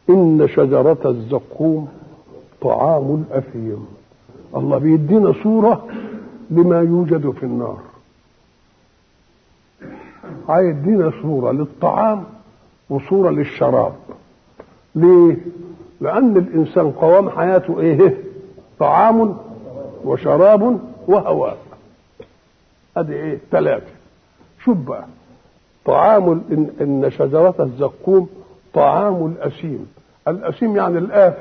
إن شجرة الزقوم طعام الأثيم الله بيدينا صورة لما يوجد في النار هيدينا صورة للطعام وصورة للشراب ليه؟ لأن الإنسان قوام حياته إيه؟ طعام وشراب وهواء ادي ايه ثلاثة شوف بقى طعام إن, إن شجرة الزقوم طعام الأسيم الأسيم يعني الآف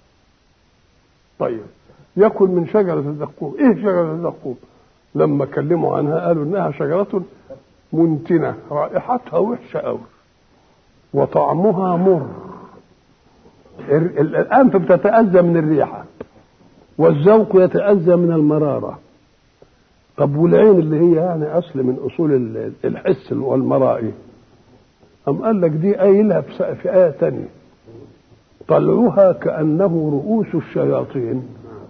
طيب يأكل من شجرة الزقوم إيه شجرة الزقوم لما كلموا عنها قالوا إنها شجرة منتنة رائحتها وحشة أوي وطعمها مر الأنف بتتأذى من الريحة والذوق يتأذى من المرارة طب والعين اللي هي يعني أصل من أصول الحس والمرائي أم قال لك دي قايلها في آية تانية طلعوها كأنه رؤوس الشياطين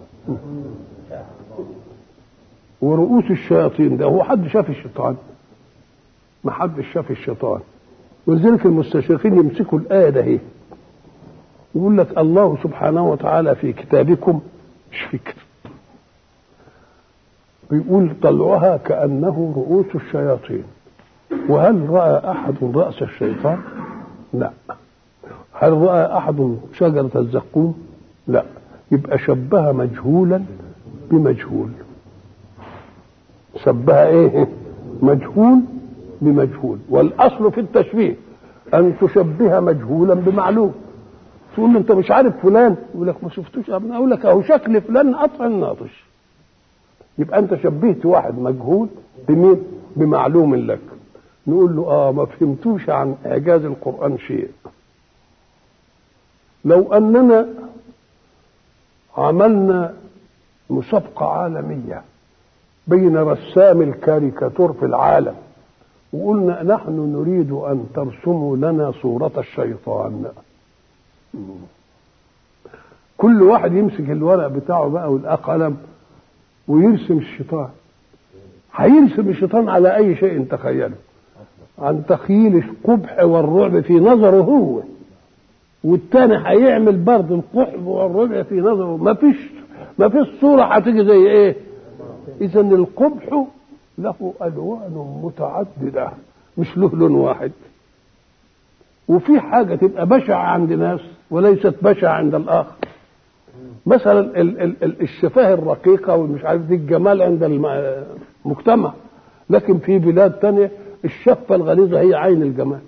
ورؤوس الشياطين ده هو حد شاف الشيطان ما حد شاف الشيطان ولذلك المستشرقين يمسكوا الآية ده هي يقول لك الله سبحانه وتعالى في كتابكم مش في كتاب بيقول طلعوها كأنه رؤوس الشياطين وهل رأى أحد رأس الشيطان؟ لا هل رأى أحد شجرة الزقوم؟ لا يبقى شبه مجهولا بمجهول شبه ايه مجهول بمجهول والاصل في التشبيه ان تشبه مجهولا بمعلوم تقول له انت مش عارف فلان يقول لك ما شفتوش ابدا اقول لك اهو شكل فلان قطع الناطش يبقى انت شبهت واحد مجهول بمين بمعلوم لك نقول له اه ما فهمتوش عن اعجاز القران شيء لو اننا عملنا مسابقه عالميه بين رسام الكاريكاتور في العالم وقلنا نحن نريد ان ترسموا لنا صوره الشيطان كل واحد يمسك الورق بتاعه بقى والقلم ويرسم الشيطان هيرسم الشيطان على اي شيء تخيله عن تخيل القبح والرعب في نظره هو والتاني هيعمل برضه القبح والرعب في نظره ما فيش ما فيش صوره هتيجي زي ايه اذا القبح له الوان متعدده مش له لون واحد وفي حاجه تبقى بشعه عند ناس وليست بشعه عند الاخر مثلا ال ال ال الشفاه الرقيقه والمش عارف دي الجمال عند المجتمع لكن في بلاد تانية الشفه الغليظه هي عين الجمال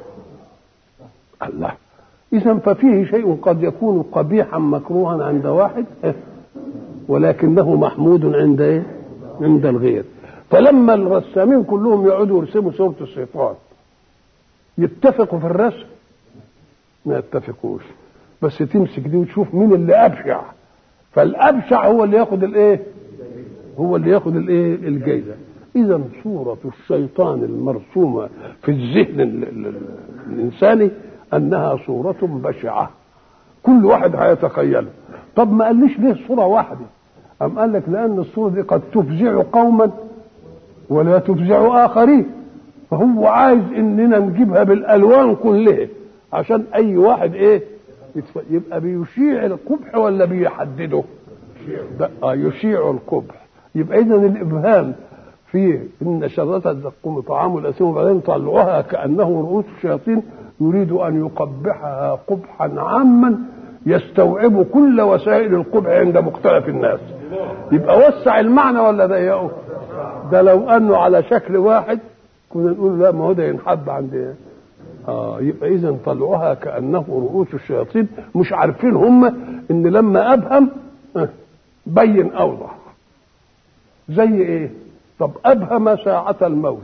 الله اذا ففيه شيء قد يكون قبيحا مكروها عند واحد ولكنه محمود عند ايه عند الغير فلما الرسامين كلهم يقعدوا يرسموا صوره الشيطان يتفقوا في الرسم ما يتفقوش بس تمسك دي وتشوف مين اللي ابشع فالابشع هو اللي ياخد الايه هو اللي ياخد الايه الجايزه اذا صوره الشيطان المرسومه في الذهن الانساني انها صوره بشعه كل واحد هيتخيلها طب ما قاليش ليه صوره واحده أم قال لك لأن الصورة دي قد تفزع قوما ولا تفزع آخرين فهو عايز إننا نجيبها بالألوان كلها عشان أي واحد إيه يبقى بيشيع القبح ولا بيحدده آه يشيع القبح يبقى إذا الإبهام في إن شجرة الزقوم طعام الأثيم وبعدين طلعوها كأنه رؤوس الشياطين يريد أن يقبحها قبحا عاما يستوعب كل وسائل القبح عند مختلف الناس يبقى وسع المعنى ولا ضيقه ده لو انه على شكل واحد كنا نقول لا ما هو ده ينحب عند اه يبقى اذا طلعوها كانه رؤوس الشياطين مش عارفين هم ان لما ابهم بين اوضح زي ايه طب ابهم ساعة الموت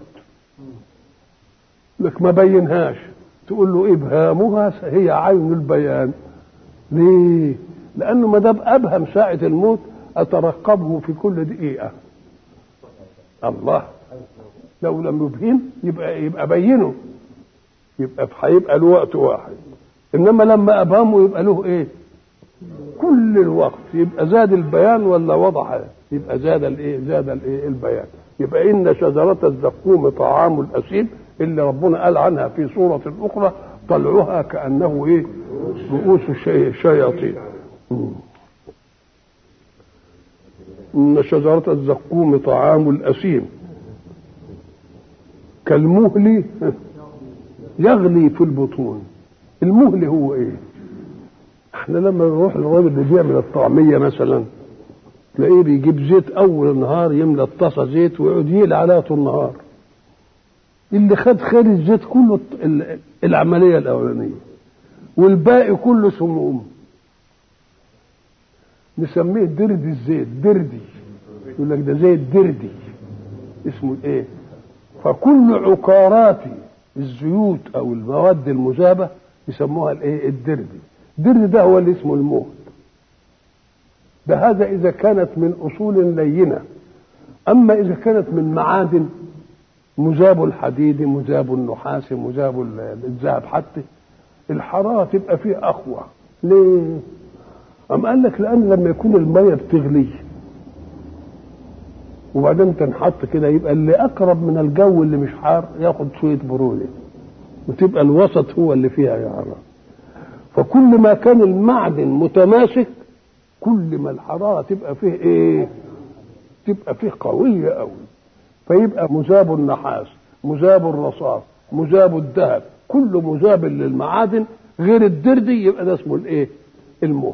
لك ما بينهاش تقول له ابهامها هي عين البيان ليه لانه ما دام ابهم ساعة الموت اترقبه في كل دقيقة الله لو لم يبهم يبقى يبقى بينه يبقى هيبقى له وقت واحد انما لما ابهمه يبقى له ايه كل الوقت يبقى زاد البيان ولا وضح يبقى زاد الايه زاد الايه البيان يبقى ان شجره الزقوم طعام الاثيم اللي ربنا قال عنها في سوره اخرى طلعها كانه ايه رؤوس الشياطين إن شجرة الزقوم طعام الأثيم كالمهل يغلي في البطون المهل هو ايه احنا لما نروح للراجل اللي بيعمل الطعميه مثلا تلاقيه بيجيب زيت اول النهار يملى الطاسه زيت ويقعد يقلي عليها طول النهار اللي خد خير الزيت كله العمليه الاولانيه والباقي كله سموم نسميه دردي الزيت دردي يقول لك ده زيت دردي اسمه ايه فكل عقارات الزيوت او المواد المذابه يسموها الايه الدردي الدردي ده هو اللي اسمه المهل ده هذا اذا كانت من اصول لينه اما اذا كانت من معادن مذاب الحديد مذاب النحاس مذاب الذهب حتى الحراره تبقى فيه اقوى ليه أم قال لك لأن لما يكون المية بتغلي وبعدين تنحط كده يبقى اللي أقرب من الجو اللي مش حار ياخد شوية برودة وتبقى الوسط هو اللي فيها يا حرارة فكل ما كان المعدن متماسك كل ما الحرارة تبقى فيه إيه؟ تبقى فيه قوية أوي فيبقى مذاب النحاس مذاب الرصاص مذاب الذهب كل مذاب للمعادن غير الدردي يبقى ده اسمه الايه؟ المهل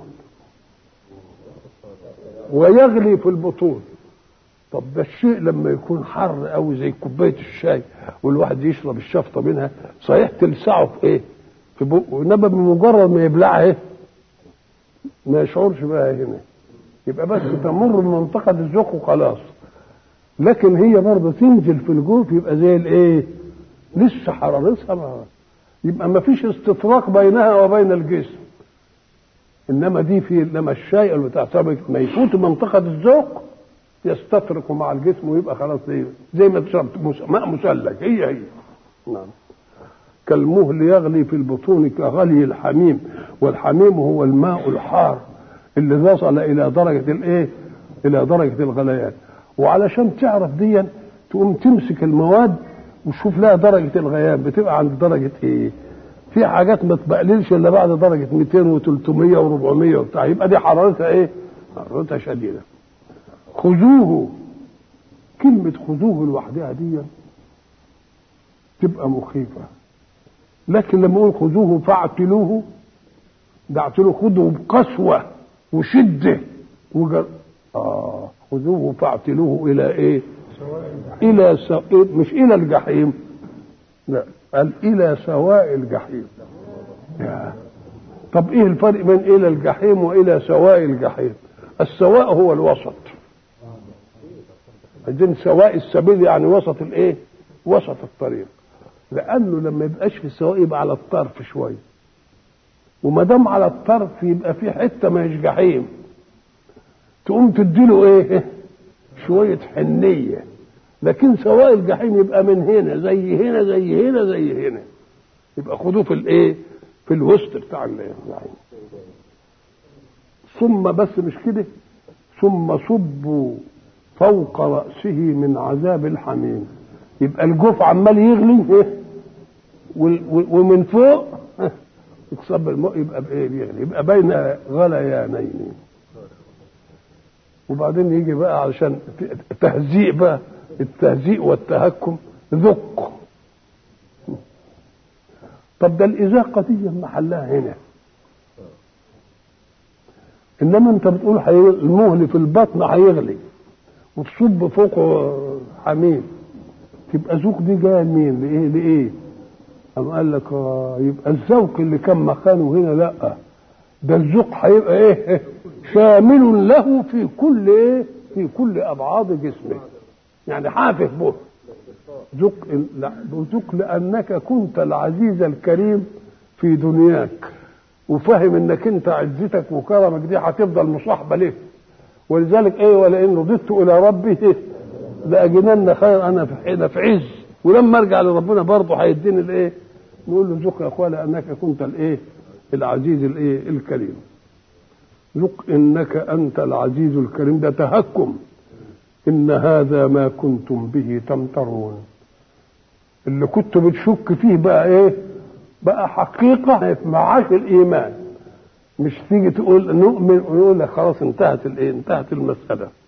ويغلي في البطون طب ده الشيء لما يكون حر قوي زي كوبايه الشاي والواحد يشرب الشفطه منها صحيح تلسعه في ايه؟ في بقه انما بمجرد ما يبلعها ايه؟ ما يشعرش بقى هنا يبقى بس تمر بمنطقه الذوق وخلاص لكن هي برضه تنزل في الجوف يبقى زي الايه؟ لسه حرارتها ما يبقى ما فيش استفراق بينها وبين الجسم انما دي في انما الشاي اللي تعتبر ما يفوت منطقه الذوق يستفرق مع الجسم ويبقى خلاص زي زي ما تشرب ماء مثلج هي هي نعم كالمهل يغلي في البطون كغلي الحميم والحميم هو الماء الحار اللي وصل الى درجه الايه؟ الى درجه الغليان وعلشان تعرف ديا تقوم تمسك المواد وتشوف لها درجه الغليان بتبقى عند درجه ايه؟ في حاجات ما تبقللش الا بعد درجه 200 و300 و400 وبتاع يبقى دي حرارتها ايه؟ حرارتها شديده. خذوه كلمة خذوه لوحدها دي تبقى مخيفة لكن لما اقول خذوه فاعتلوه ده اعتلوه خذوه بقسوة وشدة وجر... اه خذوه فاعتلوه الى ايه؟ الى س... مش الى الجحيم لا قال الى سواء الجحيم يا. طب ايه الفرق بين الى الجحيم والى سواء الجحيم السواء هو الوسط عايزين سواء السبيل يعني وسط الايه وسط الطريق لانه لما يبقاش في السواء يبقى على الطرف شويه وما دام على الطرف يبقى في حته ما هيش جحيم تقوم تديله ايه شويه حنيه لكن سواء الجحيم يبقى من هنا زي هنا زي هنا زي هنا يبقى خدوه في الايه في الوسط بتاع الجحيم ثم بس مش كده ثم صبوا فوق رأسه من عذاب الحميم يبقى الجوف عمال يغلي ومن فوق يتصب الماء يبقى بايه بيغلي يبقى بين غليانين وبعدين يجي بقى علشان تهزيء بقى التهزيء والتهكم ذق طب ده الإزاقة دي محلها هنا انما انت بتقول المهل في البطن هيغلي وتصب فوقه حميم تبقى ذوق دي جايه لمين؟ لايه؟ لايه؟ قام قال لك آه يبقى الذوق اللي كان مكانه هنا لا ده الذوق هيبقى ايه؟ شامل له في كل ايه؟ في كل ابعاد جسمه يعني حافظ به ذوق ذوق لانك كنت العزيز الكريم في دنياك وفاهم انك انت عزتك وكرمك دي هتفضل مصاحبه ليه ولذلك ايه ولئن رضيت الى ربي إيه؟ لاجدن خير انا في حين في عز ولما ارجع لربنا برضه هيديني الايه نقول له ذوق يا اخويا لانك كنت الايه العزيز الايه الكريم ذوق انك انت العزيز الكريم ده تهكم ان هذا ما كنتم به تمترون اللي كنت بتشك فيه بقى ايه بقى حقيقه معاش الايمان مش تيجي تقول نؤمن ويقول لك خلاص انتهت الايه انتهت المساله